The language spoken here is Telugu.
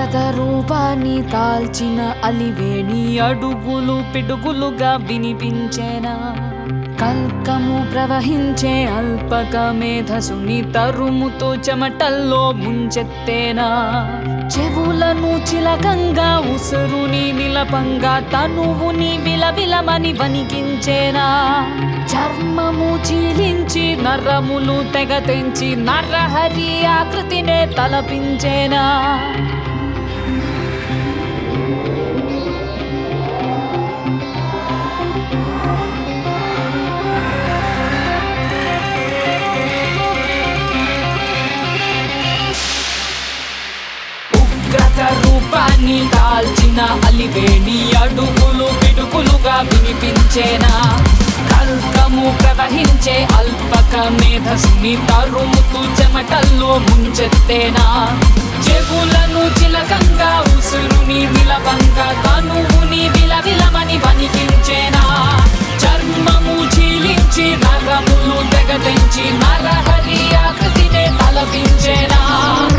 ఉగ్రత రూపాన్ని తాల్చిన అలివేణి అడుగులు పిడుగులుగా వినిపించేనా కల్కము ప్రవహించే అల్పక మేధసుని తరుముతో చెమటల్లో ముంచెత్తేనా చెవులను చిలకంగా ఉసురుని నిలపంగా తనువుని విలవిలమని వణికించేనా చర్మము చీలించి నరములు తెగ తెంచి నరహరి ఆకృతినే తలపించేనా ఉగ్రత రూపాన్ని దాల్చిన అలివేణి అడుగులు పిడుగులుగా వినిపించేనా కల్కము ప్రవహించే అల్పక మేధస్సుని తరుముతూ చెమటల్లో ముంచెత్తేనా చెవులను చిలకంగా ఉసురుని నిలవంగా తనువుని విలవిలమని వణికించేనా చర్మము చీలించి నరములు తెగ తెంచి నరహరి ఆకృతినే తలపించేనా